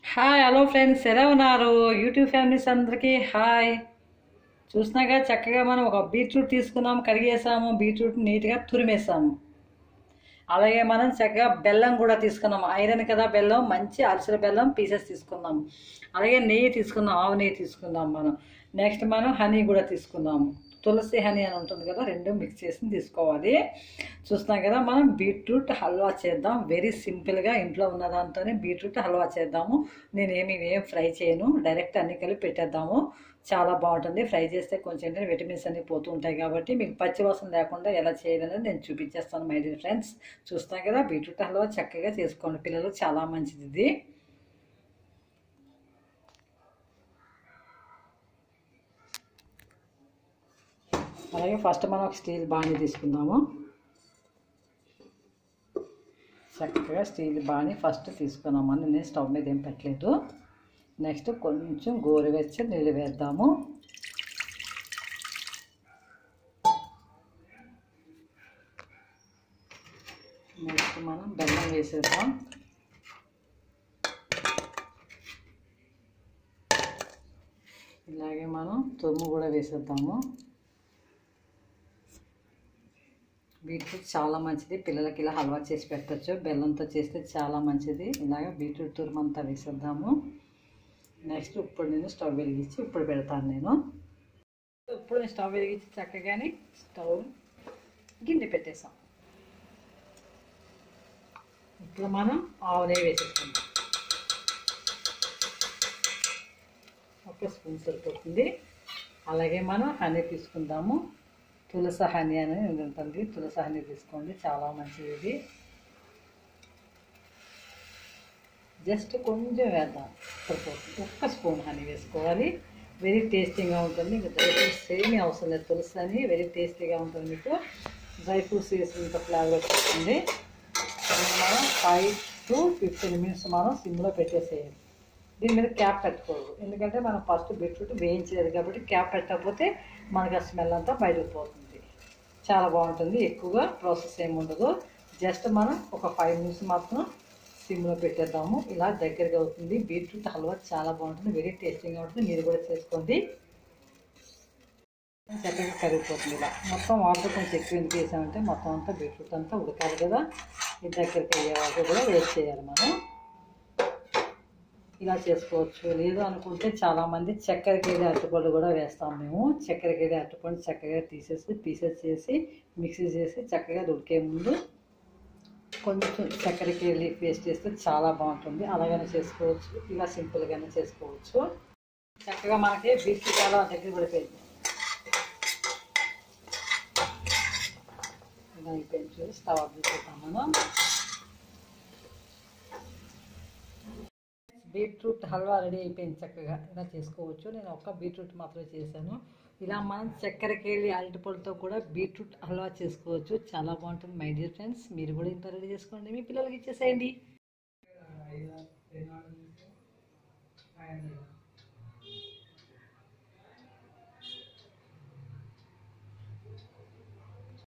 hi hello friends ఎలా ఉన్నారు YouTube families అందరికీ హాయ్ చూసినాక చక్కగా మనం ఒక బీట్రూట్ తీసుకున్నాము కడిగేసాము బీట్రూట్ నీట్గా తురిమేసాము అలాగే మనం చక్కగా బెల్లం కూడా తీసుకున్నాము ఐరన్ కదా బెల్లం మంచి అలసల బెల్లం పీసెస్ తీసుకున్నాము అలాగే నెయ్యి తీసుకున్నాం ఆవు నెయ్యి తీసుకున్నాం మనం నెక్స్ట్ మనం హనీ కూడా తీసుకున్నాము తులసి హనీ అని ఉంటుంది కదా రెండు మిక్స్ చేసి తీసుకోవాలి చూస్తున్నాం కదా మనం బీట్రూట్ హల్వా చేద్దాం వెరీ సింపుల్గా ఇంట్లో ఉన్న దాంతోనే బీట్రూట్ హల్వా చేద్దాము నేనేమి ఏం ఫ్రై చేయను డైరెక్ట్ అన్ని కలిపి పెట్టేద్దాము చాలా బాగుంటుంది ఫ్రై చేస్తే కొంచెం ఏంటంటే విటమిన్స్ అన్ని పోతూ ఉంటాయి కాబట్టి మీకు పచ్చివాసన లేకుండా ఎలా చేయాలనేది నేను చూపించేస్తాను మై డియర్ ఫ్రెండ్స్ చూస్తాం కదా బీట్రూట్ హల్వా చక్కగా చేసుకోండి పిల్లలు చాలా మంచిది ఇది అలాగే ఫస్ట్ మనం ఒక స్టీల్ బాణీ తీసుకుందాము చక్కగా స్టీల్ బాణీ ఫస్ట్ తీసుకున్నాము అని నేను స్టవ్ మీద ఏం పెట్టలేదు నెక్స్ట్ కొంచెం గోరువెచ్చ నీళ్ళు వేద్దాము నెక్స్ట్ మనం బెల్లం వేసేద్దాం ఇలాగే మనం తురుము కూడా వేసేద్దాము బీట్రూట్ చాలా మంచిది పిల్లలకి ఇలా హల్వా చేసి పెట్టచ్చు బెల్లంతో చేస్తే చాలా మంచిది ఇలాగ బీట్రూట్ తురుము అంతా వేసేద్దాము నెక్స్ట్ ఇప్పుడు నేను స్టవ్ వెలిగించి ఇప్పుడు పెడతాను నేను ఇప్పుడు నేను స్టవ్ వెలిగించి చక్కగానే స్టవ్ గిన్నె పెట్టేసాం ఇప్పుడు మనం ఆవు నెయ్యి వేసేసుకుందాం ఒక స్పూన్ సరిపోతుంది అలాగే మనం హనీ తీసుకుందాము తులసి హనీ అని ఉంటుంది తులసి హనీ తీసుకోండి చాలా మంచిది ఇది జస్ట్ కొంచెం వేద్దాం సరిపోతుంది ఒక్క స్పూన్ హనీ వేసుకోవాలి వెరీ టేస్టీగా ఉంటుంది ఇంకా డ్రై ఫ్రూట్స్ ఏమీ అవసరం లేదు తులసి అని వెరీ టేస్టీగా ఉంటుంది మీకు డ్రై ఫ్రూట్స్ వేసినంత ఫ్లేవర్ వస్తుంది మనం ఫైవ్ టు ఫిఫ్టీన్ మినిట్స్ మనం సిమ్లో పెట్టేసేయాలి దీని మీద క్యాప్ పెట్టుకోవద్దు ఎందుకంటే మనం ఫస్ట్ బీట్రూట్ వేయించలేదు కాబట్టి క్యాప్ పెట్టకపోతే మనకి ఆ స్మెల్ అంతా బయటకు పోతుంది చాలా బాగుంటుంది ఎక్కువగా ప్రాసెస్ ఏమి ఉండదు జస్ట్ మనం ఒక ఫైవ్ మినిట్స్ మాత్రం సిమ్లో పెట్టేద్దాము ఇలా దగ్గరగా అవుతుంది బీట్రూట్ హల్వా చాలా బాగుంటుంది వెరీ టేస్టీగా ఉంటుంది మీరు కూడా చేసుకోండి చక్కగా కరిగిపోతుంది ఇలా మొత్తం వాటర్ కొంచెం ఎక్కువ ఎందుకు వేసామంటే మొత్తం అంతా బీట్రూట్ అంతా ఉడకాలి కదా ఇది దగ్గరికి అయ్యే వరకు కూడా వేస్ట్ చేయాలి మనం ఇలా చేసుకోవచ్చు లేదు అనుకుంటే చాలామంది చక్కెరకి వెళ్ళి అరటిపండు కూడా వేస్తాం మేము చక్కెరకి వెళ్ళి అరటిపండు చక్కగా తీసేసి పీసెస్ చేసి మిక్సీ చేసి చక్కగా ఉడికే ముందు కొంచెం చక్కెరకి వెళ్ళి పేస్ట్ చేస్తే చాలా బాగుంటుంది అలాగనే చేసుకోవచ్చు ఇలా సింపుల్గానే చేసుకోవచ్చు చక్కగా మనకి బీచ్ చాలా దగ్గర పడిపోయింది ఇలా అయిపోయింది చూసి స్టవ్ ఆఫ్ చేసేద్దాం మనం బీట్రూట్ హల్వా రెడీ అయిపోయింది చక్కగా ఇలా చేసుకోవచ్చు నేను ఒక్క బీట్రూట్ మాత్రమే చేశాను ఇలా మనం చక్కెరకి వెళ్ళి అరటిపళ్ళతో కూడా బీట్రూట్ హల్వా చేసుకోవచ్చు చాలా బాగుంటుంది మై డియర్ ఫ్రెండ్స్ మీరు కూడా ఇంత రెడీ చేసుకోండి మీ పిల్లలకి ఇచ్చేసేయండి